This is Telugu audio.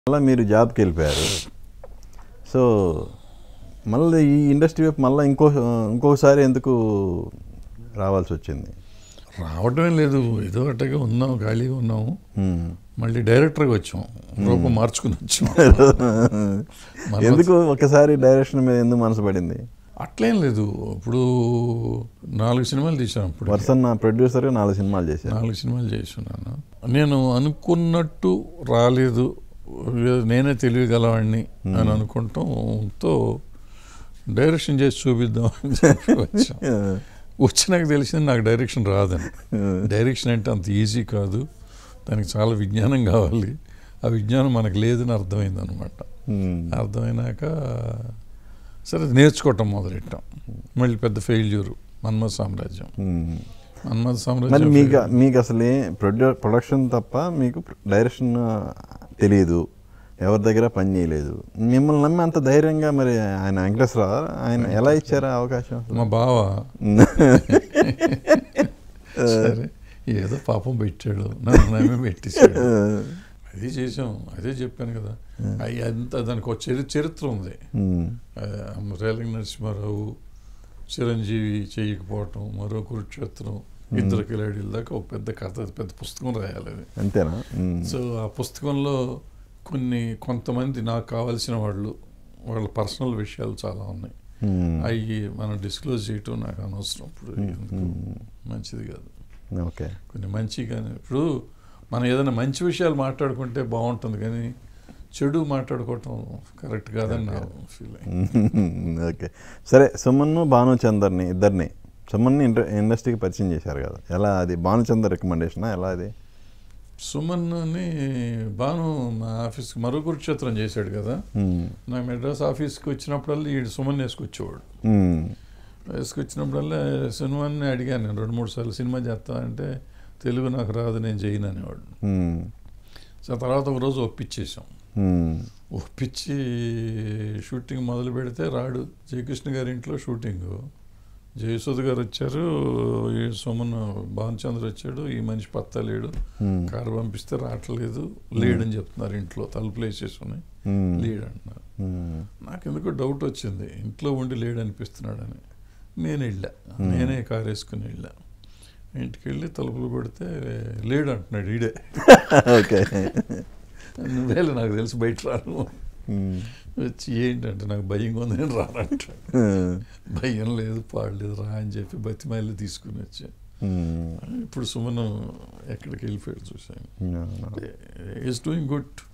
మళ్ళీ మీరు జాబ్కి వెళ్ళిపోయారు సో మళ్ళీ ఈ ఇండస్ట్రీ వైపు మళ్ళీ ఇంకో ఇంకోసారి ఎందుకు రావాల్సి వచ్చింది రావటమే లేదు ఏదో అట్టగా ఉన్నాం ఖాళీగా ఉన్నాము మ్మ్. మళ్ళీ డైరెక్టర్గా వచ్చాం రూపం మార్చుకుని వచ్చాం మన- ఎందుకు ఒకసారి డైరెక్షన్ మీద ఎందుకు మనసు పడింది అట్లేం లేదు ఇప్పుడు నాలుగు సినిమాలు తీసాం ఇప్పుడు వర్సన్ నా ప్రొడ్యూసర్ నాలుగు సినిమాలు చేశారు నాలుగు సినిమాలు చేస్తున్నాను నేను అనుకున్నట్టు రాలేదు నేనే తెలియగలవాడిని అని అనుకుంటాంతో డైరెక్షన్ చేసి చూపిద్దాం అని చెప్పి వచ్చాం వచ్చినాక తెలిసింది నాకు డైరెక్షన్ రాదని డైరెక్షన్ అంటే అంత ఈజీ కాదు దానికి చాలా విజ్ఞానం కావాలి ఆ విజ్ఞానం మనకు లేదని అర్థమైంది అనమాట మ్మ్. అర్థమైనాక సరే నేర్చుకోవటం మొదలెట్టాం మళ్ళీ పెద్ద ఫెయిల్యూర్ మన్మథ సామ్రాజ్యం మ్మ్. మన్మథ మరి సామ్రాజ్యం మీకు failure. మీకు అసలు ప్రొడ్యూ ప్రొడక్షన్ తప్ప మీకు డైరెక్షన్ తెలియదు ఎవరి దగ్గర పని చేయలేదు మిమ్మల్ని నమ్మి అంత ధైర్యంగా మరి ఆయన వెంకటేశ్వర ఆయన ఎలా ఇచ్చారా అవకాశం అసలు? మా బావ సరే ఏదో పాపం పెట్టాడు నన్ను నమ్మి పెట్టేశాడు అది చేసాం అదే చెప్పాను కదా అవి అంత దానికి ఒక చరి చరిత్ర ఉంది మ్మ్. ఆ, రేలంగి నరసింహారావు చిరంజీవి చేయకపోవటం మరో కురుక్షేత్రం ఇద్దరు కిలాడీల దాకా ఒక పెద్ద కథ పెద్ద పుస్తకం రాయాలి అది అంతేనా మ్మ్. సో ఆ పుస్తకంలో కొన్ని కొంతమంది నాకు కావాల్సిన వాళ్ళు వాళ్ళ పర్సనల్ విషయాలు చాలా ఉన్నాయి మ్మ్. అవి మనం డిస్క్లోజ్ చేయటం నాకు అనవసరం ఇప్పుడు ఎందుకు మంచిది కాదు ఓకే కొన్ని మంచి కానీ ఇప్పుడు మనం ఏదైనా మంచి విషయాలు మాట్లాడుకుంటే బాగుంటుంది కానీ చెడు మాట్లాడుకోవటం కరెక్ట్ కాదని నా ఫీలింగ్ ఓకే సరే సుమన్ను భానుచందర్ని ఇద్దరిని సుమన్ని ఇంట ఇండస్ట్రీకి పరిచయం చేశారు కదా ఎలా అది భానుచందర్ రికమెండేషనా ఎలా అది సుమన్ని బాను మా ఆఫీస్కి మరో కురుక్షేత్రం చేశాడు కదా మ్మ్. నా మెడ్రాస్ ఆఫీస్కి వచ్చినప్పుడల్లా ఈ సుమన్ వేసుకొచ్చేవాడు మ్మ్. వేసుకొచ్చినప్పుడల్లా సినిమాని అడిగాను నేను రెండు మూడు సార్లు సినిమా చేస్తా అంటే తెలుగు నాకు రాదు నేను చేయను అనేవాడు మ్మ్. సో తర్వాత ఒక రోజు ఒప్పించేసాం మ్మ్. ఒప్పించి షూటింగ్ మొదలు పెడితే రాడు జయకృష్ణ గారి ఇంట్లో షూటింగ్ జయసుధ గారు వచ్చారు ఈ సోమన్ భానుచంద్ర వచ్చాడు ఈ మనిషి పత్తా లేడు మ్మ్. కారు పంపిస్తే రావట్లేదు లేడని చెప్తున్నారు ఇంట్లో తలుపులు వేసేసుకుని మ్మ్. లేడు అంటున్నారు మ్మ్. నాకు ఎందుకో డౌట్ వచ్చింది ఇంట్లో ఉండి లేడు అనిపిస్తున్నాడని నేను వెళ్ళా నేనే కారు వేసుకుని వెళ్ళా ఇంటికి వెళ్ళి తలుపులు కొడితే లేడు అంటున్నాడు ఈడే ఓకే నువ్వేళ నాకు తెలిసి బయట రాను మ్మ్. వచ్చి ఏంటంటే నాకు భయంగా ఉంది నేను రానంట మ్మ్. భయం లేదు పాడలేదు రా అని చెప్పి బతిమాలి తీసుకుని వచ్చా మ్మ్. ఇప్పుడు సుమన్ ఎక్కడికి వెళ్ళిపోయాడు చూసాను అవును. Is doing good